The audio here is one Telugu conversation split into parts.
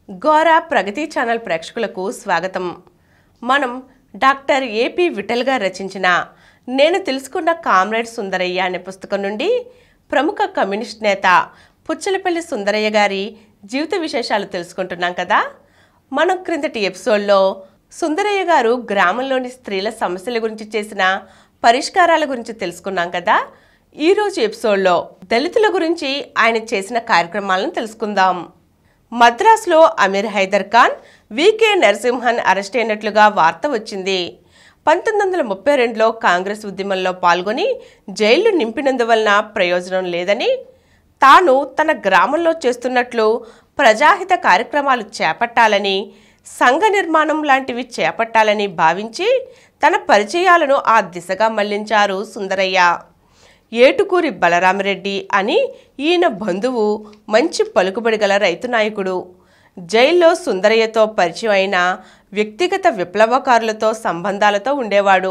గోరా ప్రగతి ఛానల్ ప్రేక్షకులకు స్వాగతం మనం డాక్టర్ ఏపీ విఠల్ గారు రచించిన నేను తెలుసుకున్న కామ్రేడ్ సుందరయ్య అనే పుస్తకం నుండి ప్రముఖ కమ్యూనిస్ట్ నేత పుచ్చలపల్లి సుందరయ్య గారి జీవిత విశేషాలు తెలుసుకుంటున్నాం కదా మనం క్రిందటి ఎపిసోడ్లో సుందరయ్య గారు గ్రామంలోని స్త్రీల సమస్యల గురించి చేసిన పరిష్కారాల గురించి తెలుసుకున్నాం కదా ఈరోజు ఎపిసోడ్లో దళితుల గురించి ఆయన చేసిన కార్యక్రమాలను తెలుసుకుందాం మద్రాసులో అమీర్ హైదర్ ఖాన్ వికే నరసింహన్ అరెస్ట్ అయినట్లుగా వార్త వచ్చింది పంతొమ్మిది వందల ముప్పై రెండులో కాంగ్రెస్ ఉద్యమంలో పాల్గొని జైళ్లు నింపినందువలన ప్రయోజనం లేదని తాను తన గ్రామంలో చేస్తున్నట్లు ప్రజాహిత కార్యక్రమాలు చేపట్టాలని సంఘ నిర్మాణం లాంటివి చేపట్టాలని భావించి తన పరిచయాలను ఆ దిశగా మళ్లించారు సుందరయ్య ఏటుకూరి బలరామరెడ్డి అని ఈయన బంధువు మంచి పలుకుబడి గల రైతు నాయకుడు జైల్లో సుందరయ్యతో పరిచయం అయిన వ్యక్తిగత విప్లవకారులతో సంబంధాలతో ఉండేవాడు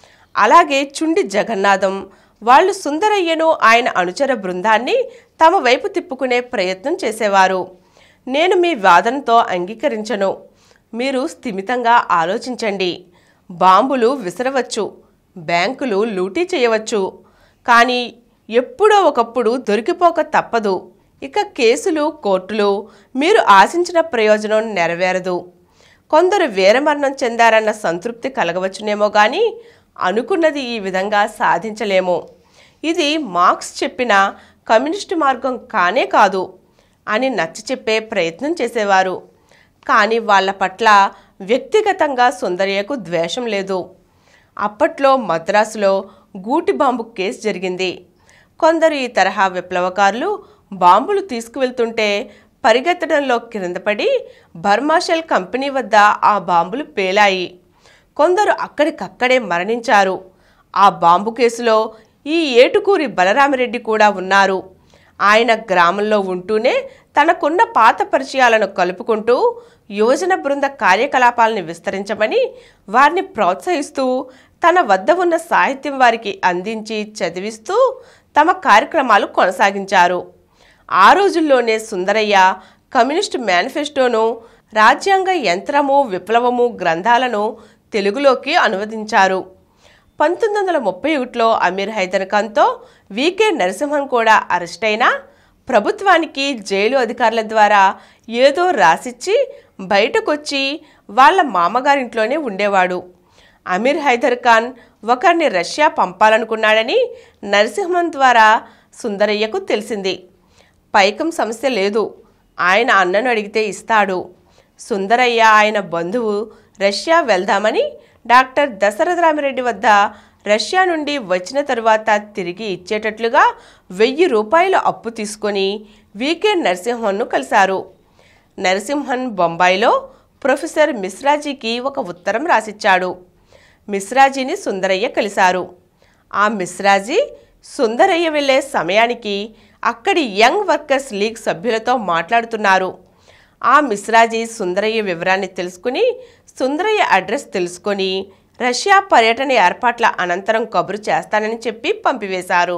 అలాగే చుండి జగన్నాథం వాళ్ళు సుందరయ్యను ఆయన అనుచర బృందాన్ని తమ వైపు తిప్పుకునే ప్రయత్నం చేసేవారు నేను మీ వాదనతో అంగీకరించను మీరు స్థిమితంగా ఆలోచించండి బాంబులు విసరవచ్చు బ్యాంకులు లూటీ చేయవచ్చు కానీ ఎప్పుడో ఒకప్పుడు దొరికిపోక తప్పదు ఇక కేసులు కోర్టులు మీరు ఆశించిన ప్రయోజనం నెరవేరదు కొందరు వీరమరణం చెందారన్న సంతృప్తి కలగవచ్చునేమో కానీ అనుకున్నది ఈ విధంగా సాధించలేము ఇది మార్క్స్ చెప్పిన కమ్యూనిస్టు మార్గం కానే కాదు అని నచ్చ చెప్పే ప్రయత్నం చేసేవారు కానీ వాళ్ళ పట్ల వ్యక్తిగతంగా సుందరయ్యకు ద్వేషం లేదు అప్పట్లో మద్రాసులో గూటి బాంబు కేసు జరిగింది కొందరు ఈ తరహా విప్లవకారులు బాంబులు తీసుకువెళ్తుంటే పరిగెత్తడంలో కిందపడి బర్మాషెల్ కంపెనీ వద్ద ఆ బాంబులు పేలాయి కొందరు అక్కడికక్కడే మరణించారు ఆ బాంబు కేసులో ఈ ఏటుకూరి బలరామిరెడ్డి కూడా ఉన్నారు ఆయన గ్రామంలో ఉంటూనే తనకున్న పాత పరిచయాలను కలుపుకుంటూ యువజన బృంద కార్యకలాపాలను విస్తరించమని వారిని ప్రోత్సహిస్తూ తన వద్ద ఉన్న సాహిత్యం వారికి అందించి చదివిస్తూ తమ కార్యక్రమాలు కొనసాగించారు ఆ రోజుల్లోనే సుందరయ్య కమ్యూనిస్టు మేనిఫెస్టోను రాజ్యాంగ యంత్రము విప్లవము గ్రంథాలను తెలుగులోకి అనువదించారు పంతొమ్మిది వందల ముప్పై ఒకటిలో అమీర్ హైదర్ ఖాన్తో వికే నరసింహన్ కూడా అరెస్ట్ అయినా ప్రభుత్వానికి జైలు అధికారుల ద్వారా ఏదో రాసిచ్చి బయటకొచ్చి వాళ్ళ మామగారింట్లోనే ఉండేవాడు అమీర్ హైదర్ ఖాన్ ఒకరిని రష్యా పంపాలనుకున్నాడని నరసింహన్ ద్వారా సుందరయ్యకు తెలిసింది పైకం సమస్య లేదు ఆయన అన్నను అడిగితే ఇస్తాడు సుందరయ్య ఆయన బంధువు రష్యా వెళ్దామని డాక్టర్ దశరథరామిరెడ్డి వద్ద రష్యా నుండి వచ్చిన తరువాత తిరిగి ఇచ్చేటట్లుగా వెయ్యి రూపాయలు అప్పు తీసుకొని వికే నరసింహన్ను కలిశారు నరసింహన్ బొంబాయిలో ప్రొఫెసర్ మిశ్రాజీకి ఒక ఉత్తరం రాసిచ్చాడు మిశ్రాజీని సుందరయ్య కలిశారు ఆ మిశ్రాజీ సుందరయ్య వెళ్ళే సమయానికి అక్కడి యంగ్ వర్కర్స్ లీగ్ సభ్యులతో మాట్లాడుతున్నారు ఆ మిశ్రాజీ సుందరయ్య వివరాన్ని తెలుసుకుని సుందరయ్య అడ్రస్ తెలుసుకొని రష్యా పర్యటన ఏర్పాట్ల అనంతరం కబురు చేస్తానని చెప్పి పంపివేశారు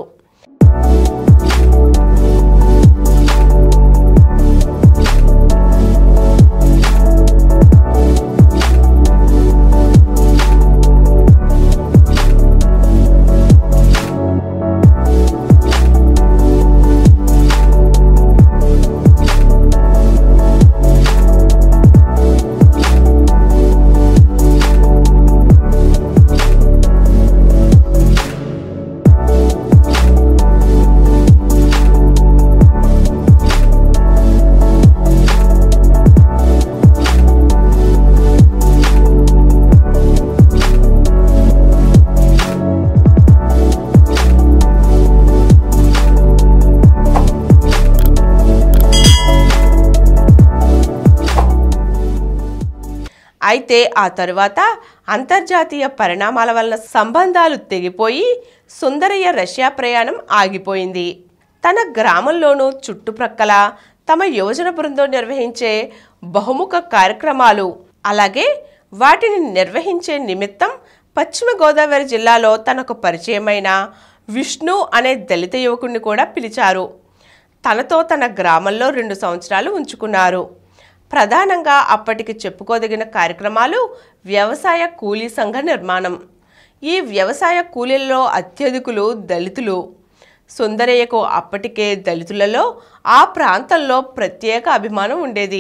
అయితే ఆ తరువాత అంతర్జాతీయ పరిణామాల వలన సంబంధాలు తెగిపోయి సుందరయ్య రష్యా ప్రయాణం ఆగిపోయింది తన గ్రామంలోనూ చుట్టుప్రక్కల తమ యువజన బృందం నిర్వహించే బహుముఖ కార్యక్రమాలు అలాగే వాటిని నిర్వహించే నిమిత్తం పశ్చిమ గోదావరి జిల్లాలో తనకు పరిచయమైన విష్ణు అనే దళిత యువకుడిని కూడా పిలిచారు తనతో తన గ్రామంలో రెండు సంవత్సరాలు ఉంచుకున్నారు ప్రధానంగా అప్పటికి చెప్పుకోదగిన కార్యక్రమాలు వ్యవసాయ కూలీ సంఘ నిర్మాణం ఈ వ్యవసాయ కూలీలలో అత్యధికులు దళితులు సుందరయ్యకు అప్పటికే దళితులలో ఆ ప్రాంతంలో ప్రత్యేక అభిమానం ఉండేది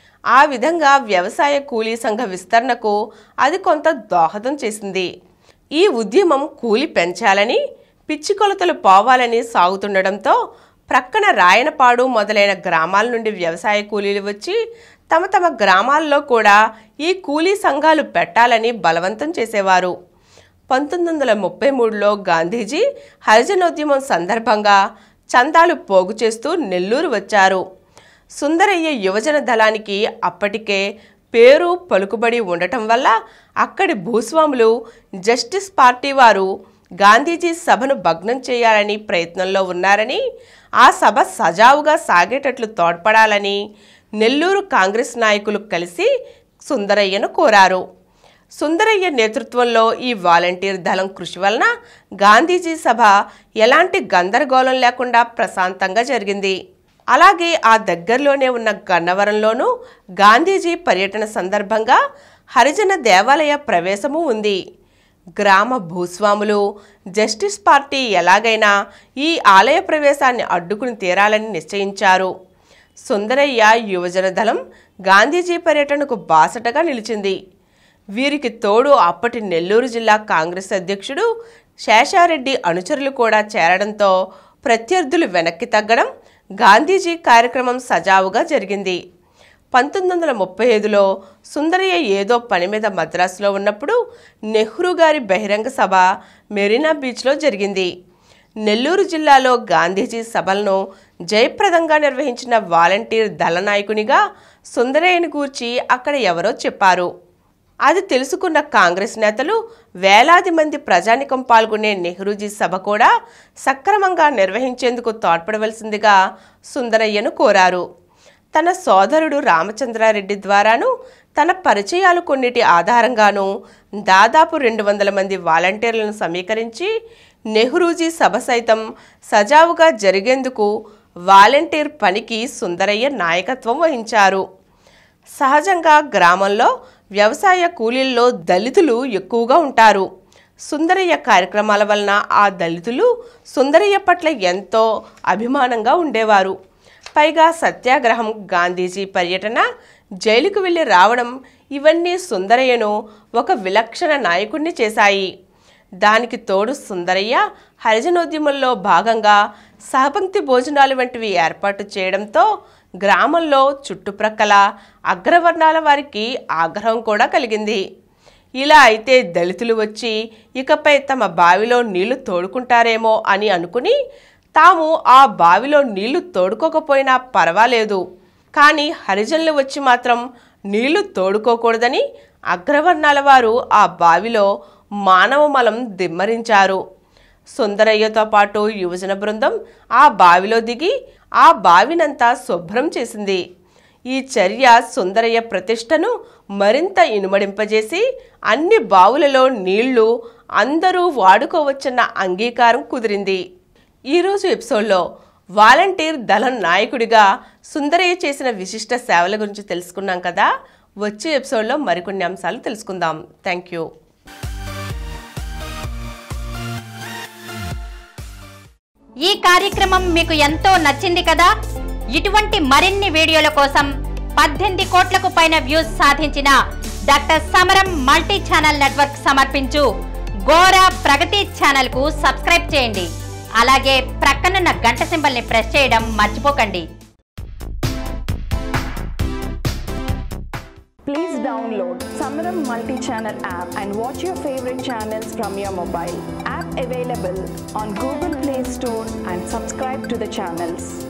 ఆ విధంగా వ్యవసాయ కూలీ సంఘ విస్తరణకు అది కొంత దోహదం చేసింది ఈ ఉద్యమం కూలి పెంచాలని పిచ్చి కొలతలు పోవాలని సాగుతుండడంతో ప్రక్కన రాయనపాడు మొదలైన గ్రామాల నుండి వ్యవసాయ కూలీలు వచ్చి తమ తమ గ్రామాల్లో కూడా ఈ కూలీ సంఘాలు పెట్టాలని బలవంతం చేసేవారు పంతొమ్మిది వందల ముప్పై మూడులో గాంధీజీ హరిజనోద్యమం సందర్భంగా చందాలు పోగు చేస్తూ నెల్లూరు వచ్చారు సుందరయ్య యువజన దళానికి అప్పటికే పేరు పలుకుబడి ఉండటం వల్ల అక్కడి భూస్వాములు జస్టిస్ పార్టీ వారు గాంధీజీ సభను భగ్నం చేయాలని ప్రయత్నంలో ఉన్నారని ఆ సభ సజావుగా సాగేటట్లు తోడ్పడాలని నెల్లూరు కాంగ్రెస్ నాయకులు కలిసి సుందరయ్యను కోరారు సుందరయ్య నేతృత్వంలో ఈ వాలంటీర్ దళం కృషి వలన గాంధీజీ సభ ఎలాంటి గందరగోళం లేకుండా ప్రశాంతంగా జరిగింది అలాగే ఆ దగ్గరలోనే ఉన్న గన్నవరంలోనూ గాంధీజీ పర్యటన సందర్భంగా హరిజన దేవాలయ ప్రవేశము ఉంది గ్రామ భూస్వాములు జస్టిస్ పార్టీ ఎలాగైనా ఈ ఆలయ ప్రవేశాన్ని అడ్డుకుని తీరాలని నిశ్చయించారు సుందరయ్య యువజన దళం గాంధీజీ పర్యటనకు బాసటగా నిలిచింది వీరికి తోడు అప్పటి నెల్లూరు జిల్లా కాంగ్రెస్ అధ్యక్షుడు శేషారెడ్డి అనుచరులు కూడా చేరడంతో ప్రత్యర్థులు వెనక్కి తగ్గడం గాంధీజీ కార్యక్రమం సజావుగా జరిగింది పంతొమ్మిది వందల ముప్పై ఐదులో సుందరయ్య ఏదో పని మీద మద్రాసులో ఉన్నప్పుడు నెహ్రూ గారి బహిరంగ సభ మెరీనా బీచ్లో జరిగింది నెల్లూరు జిల్లాలో గాంధీజీ సభలను జయప్రదంగా నిర్వహించిన వాలంటీర్ దళ నాయకునిగా సుందరయ్యని గూర్చి అక్కడ ఎవరో చెప్పారు అది తెలుసుకున్న కాంగ్రెస్ నేతలు వేలాది మంది ప్రజానికం పాల్గొనే నెహ్రూజీ సభ కూడా సక్రమంగా నిర్వహించేందుకు తోడ్పడవలసిందిగా సుందరయ్యను కోరారు తన సోదరుడు రామచంద్రారెడ్డి ద్వారాను తన పరిచయాలు కొన్నిటి ఆధారంగాను దాదాపు రెండు వందల మంది వాలంటీర్లను సమీకరించి నెహ్రూజీ సభ సైతం సజావుగా జరిగేందుకు వాలంటీర్ పనికి సుందరయ్య నాయకత్వం వహించారు సహజంగా గ్రామంలో వ్యవసాయ కూలీల్లో దళితులు ఎక్కువగా ఉంటారు సుందరయ్య కార్యక్రమాల వలన ఆ దళితులు సుందరయ్య పట్ల ఎంతో అభిమానంగా ఉండేవారు పైగా సత్యాగ్రహం గాంధీజీ పర్యటన జైలుకు వెళ్ళి రావడం ఇవన్నీ సుందరయ్యను ఒక విలక్షణ నాయకుడిని చేశాయి దానికి తోడు సుందరయ్య హరిజనోద్యమంలో భాగంగా సహపంక్తి భోజనాలు వంటివి ఏర్పాటు చేయడంతో గ్రామంలో చుట్టుప్రక్కల అగ్రవర్ణాల వారికి ఆగ్రహం కూడా కలిగింది ఇలా అయితే దళితులు వచ్చి ఇకపై తమ బావిలో నీళ్లు తోడుకుంటారేమో అని అనుకుని తాము ఆ బావిలో నీళ్లు తోడుకోకపోయినా పర్వాలేదు కానీ హరిజనులు వచ్చి మాత్రం నీళ్లు తోడుకోకూడదని అగ్రవర్ణాల వారు ఆ బావిలో మానవ మలం దిమ్మరించారు సుందరయ్యతో పాటు యువజన బృందం ఆ బావిలో దిగి ఆ బావినంతా శుభ్రం చేసింది ఈ చర్య సుందరయ్య ప్రతిష్టను మరింత ఇనుమడింపజేసి అన్ని బావులలో నీళ్లు అందరూ వాడుకోవచ్చన్న అంగీకారం కుదిరింది ఈరోజు ఎపిసోడ్లో వాలంటీర్ దళం నాయకుడిగా సుందరయ్య చేసిన విశిష్ట సేవల గురించి తెలుసుకున్నాం కదా వచ్చే ఎపిసోడ్లో మరికొన్ని అంశాలు తెలుసుకుందాం థ్యాంక్ యూ ఈ కార్యక్రమం మీకు ఎంతో నచ్చింది కదా ఇటువంటి మరిన్ని వీడియోల కోసం పద్దెనిమిది కోట్లకు పైన వ్యూస్ సాధించిన డాక్టర్ సమరం మల్టీ ఛానల్ నెట్వర్క్ సమర్పించు గోరా ప్రగతి ఛానల్ కు సబ్స్క్రైబ్ చేయండి అలాగే ప్రక్కనున్న గంట సింబల్ ని ప్రెస్ చేయడం మర్చిపోకండి Please download Samaram multi-channel app and watch your favorite channels from your mobile. App available on Google Play Store and subscribe to the channels.